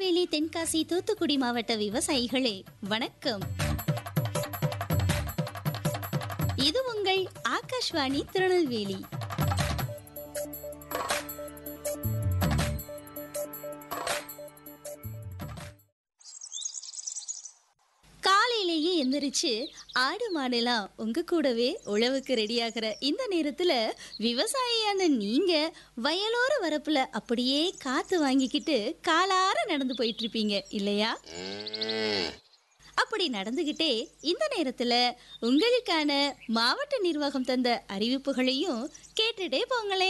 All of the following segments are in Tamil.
திருநெல்வேலி தென்காசி தூத்துக்குடி மாவட்ட விவசாயிகளே வணக்கம் இது உங்கள் ஆகாஷ்வாணி திருநெல்வேலி காலையிலேயே எந்திரிச்சு ஆடு மாடெல்லாம் உங்க கூடவே உழவுக்கு ரெடியாகிற இந்த நேரத்துல விவசாயியான நீங்க வயலோர வரப்புல அப்படியே காத்து வாங்கிக்கிட்டு காலார நடந்து போயிட்டு இருப்பீங்க இல்லையா அப்படி நடந்துகிட்டே இந்த நேரத்துல உங்களுக்கான மாவட்ட நிர்வாகம் தந்த அறிவிப்புகளையும் கேட்டுட்டே போங்களே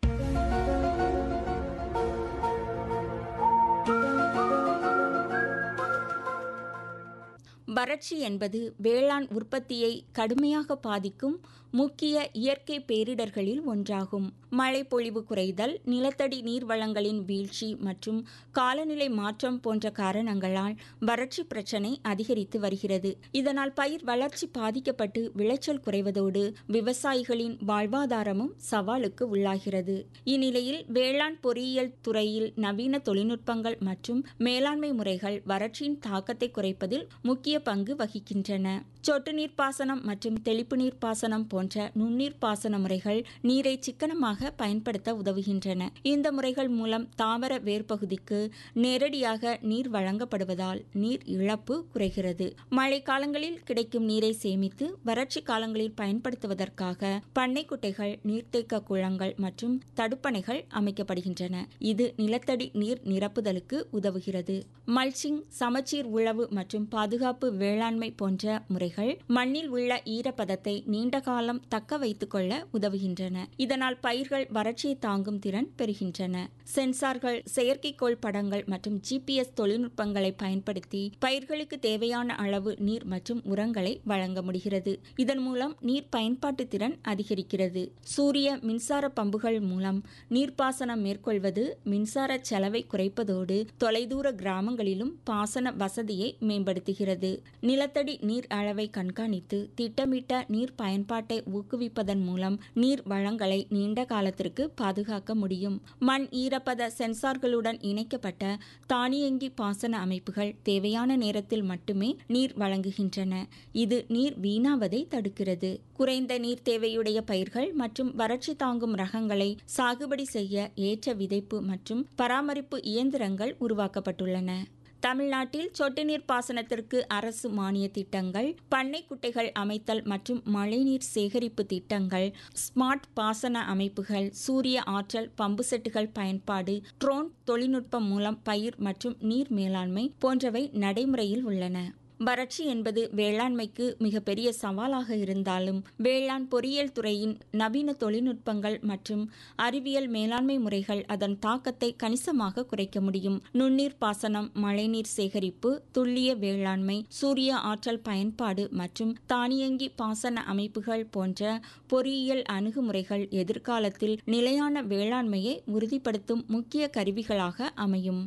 வறட்சி என்பது வேளாண் உற்பத்தியை கடுமையாக பாதிக்கும் முக்கிய இயற்கை பேரிடர்களில் ஒன்றாகும் மழை பொழிவு குறைதல் நிலத்தடி நீர் வளங்களின் வீழ்ச்சி மற்றும் காலநிலை மாற்றம் போன்ற காரணங்களால் வறட்சி பிரச்சினை அதிகரித்து வருகிறது இதனால் பயிர் வளர்ச்சி பாதிக்கப்பட்டு விளைச்சல் குறைவதோடு விவசாயிகளின் வாழ்வாதாரமும் சவாலுக்கு உள்ளாகிறது இந்நிலையில் வேளாண் பொறியியல் துறையில் நவீன தொழில்நுட்பங்கள் மற்றும் மேலாண்மை முறைகள் வறட்சியின் தாக்கத்தை குறைப்பதில் முக்கிய பங்கு வகிக்கின்றன சொட்டு நீர் பாசனம் மற்றும் தெளிப்பு நீர் பாசனம் போன்ற நுண்ணீர் பாசன முறைகள் நீரை சிக்கனமாக பயன்படுத்த உதவுகின்றன இந்த முறைகள் மூலம் தாவர வேர்பகுதிக்கு நேரடியாக நீர் வழங்கப்படுவதால் நீர் இழப்பு குறைகிறது மழை காலங்களில் கிடைக்கும் நீரை சேமித்து வறட்சி காலங்களில் பயன்படுத்துவதற்காக பண்ணை குட்டைகள் நீர்த்தேக்க குளங்கள் மற்றும் தடுப்பணைகள் அமைக்கப்படுகின்றன இது நிலத்தடி நீர் நிரப்புதலுக்கு உதவுகிறது மல்ச்சிங் சமச்சீர் உழவு மற்றும் பாதுகாப்பு வேளாண்மை போன்ற முறைகள் மண்ணில் உள்ள ஈரப்பதத்தை நீண்ட காலம் தக்க வைத்துக் கொள்ள உதவுகின்றன இதனால் பயிர்கள் வறட்சியை தாங்கும் திறன் பெறுகின்றன சென்சார்கள் செயற்கைக்கோள் படங்கள் மற்றும் ஜிபிஎஸ் தொழில்நுட்பங்களை பயன்படுத்தி பயிர்களுக்கு தேவையான அளவு நீர் மற்றும் உரங்களை வழங்க முடிகிறது இதன் மூலம் நீர் பயன்பாட்டு திறன் அதிகரிக்கிறது சூரிய மின்சார பம்புகள் மூலம் நீர்ப்பாசனம் மேற்கொள்வது மின்சார செலவை குறைப்பதோடு தொலைதூர கிராமங்களிலும் பாசன வசதியை மேம்படுத்துகிறது நிலத்தடி நீர் அளவை கண்காணித்து திட்டமிட்ட நீர் பயன்பாட்டை ஊக்குவிப்பதன் மூலம் நீர் வளங்களை நீண்ட காலத்திற்கு பாதுகாக்க முடியும் மண் ஈரப்பத சென்சார்களுடன் இணைக்கப்பட்ட தானியங்கி பாசன அமைப்புகள் தேவையான நேரத்தில் மட்டுமே நீர் வழங்குகின்றன இது நீர் வீணாவதை தடுக்கிறது குறைந்த நீர் தேவையுடைய பயிர்கள் மற்றும் வறட்சி தாங்கும் ரகங்களை சாகுபடி செய்ய ஏற்ற விதைப்பு மற்றும் பராமரிப்பு இயந்திரங்கள் உருவாக்கப்பட்டுள்ளன தமிழ்நாட்டில் சொட்டு நீர் பாசனத்திற்கு அரசு மானிய திட்டங்கள் பண்ணை குட்டைகள் அமைத்தல் மற்றும் மழைநீர் சேகரிப்பு திட்டங்கள் ஸ்மார்ட் பாசன அமைப்புகள் சூரிய ஆற்றல் பம்பு செட்டுகள் பயன்பாடு ட்ரோன் தொழில்நுட்பம் மூலம் பயிர் மற்றும் நீர் மேலாண்மை போன்றவை நடைமுறையில் உள்ளன வறட்சி என்பது வேளாண்மைக்கு மிகப்பெரிய சவாலாக இருந்தாலும் வேளாண் பொறியியல் துறையின் நவீன தொழில்நுட்பங்கள் மற்றும் அறிவியல் மேலாண்மை முறைகள் அதன் தாக்கத்தை கணிசமாக குறைக்க முடியும் நுண்ணீர் பாசனம் மழைநீர் சேகரிப்பு துல்லிய வேளாண்மை சூரிய ஆற்றல் பயன்பாடு மற்றும் தானியங்கி பாசன அமைப்புகள் போன்ற பொறியியல் அணுகுமுறைகள் எதிர்காலத்தில் நிலையான வேளாண்மையை உறுதிப்படுத்தும் முக்கிய கருவிகளாக அமையும்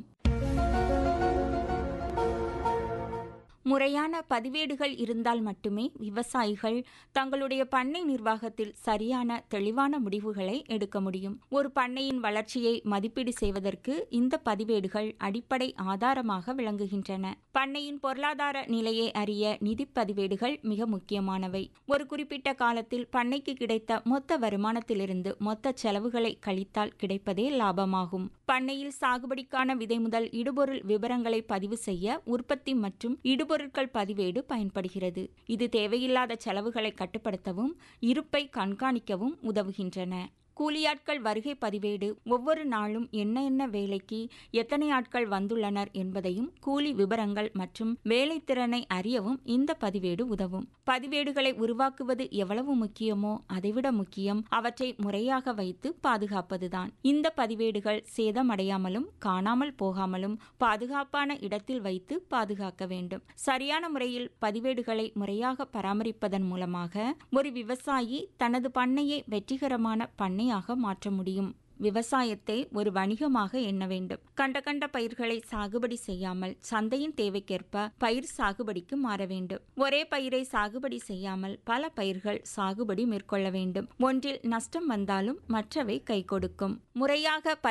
முறையான பதிவேடுகள் இருந்தால் மட்டுமே விவசாயிகள் தங்களுடைய பண்ணை நிர்வாகத்தில் சரியான தெளிவான முடிவுகளை எடுக்க முடியும் ஒரு பண்ணையின் வளர்ச்சியை மதிப்பீடு செய்வதற்கு இந்த பதிவேடுகள் அடிப்படை ஆதாரமாக விளங்குகின்றன பண்ணையின் பொருளாதார நிலையை அறிய நிதி பதிவேடுகள் மிக முக்கியமானவை ஒரு குறிப்பிட்ட காலத்தில் பண்ணைக்கு கிடைத்த மொத்த வருமானத்திலிருந்து மொத்த செலவுகளை கழித்தால் கிடைப்பதே லாபமாகும் பண்ணையில் சாகுபடிக்கான விதை முதல் இடுபொருள் விவரங்களை பதிவு செய்ய உற்பத்தி மற்றும் இடுபொருட்கள் பதிவேடு பயன்படுகிறது இது தேவையில்லாத செலவுகளை கட்டுப்படுத்தவும் இருப்பை கண்காணிக்கவும் உதவுகின்றன கூலியாட்கள் வருகை பதிவேடு ஒவ்வொரு நாளும் என்ன என்ன வேலைக்கு எத்தனை ஆட்கள் வந்துள்ளனர் என்பதையும் கூலி விவரங்கள் மற்றும் வேலைத்திறனை அறியவும் இந்த பதிவேடு உதவும் பதிவேடுகளை உருவாக்குவது எவ்வளவு முக்கியமோ அதைவிட முக்கியம் அவற்றை முறையாக வைத்து பாதுகாப்பதுதான் இந்த பதிவேடுகள் சேதமடையாமலும் காணாமல் போகாமலும் பாதுகாப்பான இடத்தில் வைத்து பாதுகாக்க வேண்டும் சரியான முறையில் பதிவேடுகளை முறையாக பராமரிப்பதன் மூலமாக ஒரு விவசாயி தனது பண்ணையை வெற்றிகரமான பண்ணை பண்ணையாக மாற்ற முடியும் விவசாயத்தை ஒரு வணிகமாக எண்ண வேண்டும் கண்ட கண்ட பயிர்களை சாகுபடி செய்யாமல் சந்தையின் தேவைக்கேற்ப பயிர் சாகுபடிக்கு மாற வேண்டும் ஒரே பயிரை சாகுபடி செய்யாமல் பல பயிர்கள் சாகுபடி மேற்கொள்ள வேண்டும் ஒன்றில் நஷ்டம் வந்தாலும் மற்றவை கை கொடுக்கும் முறையாக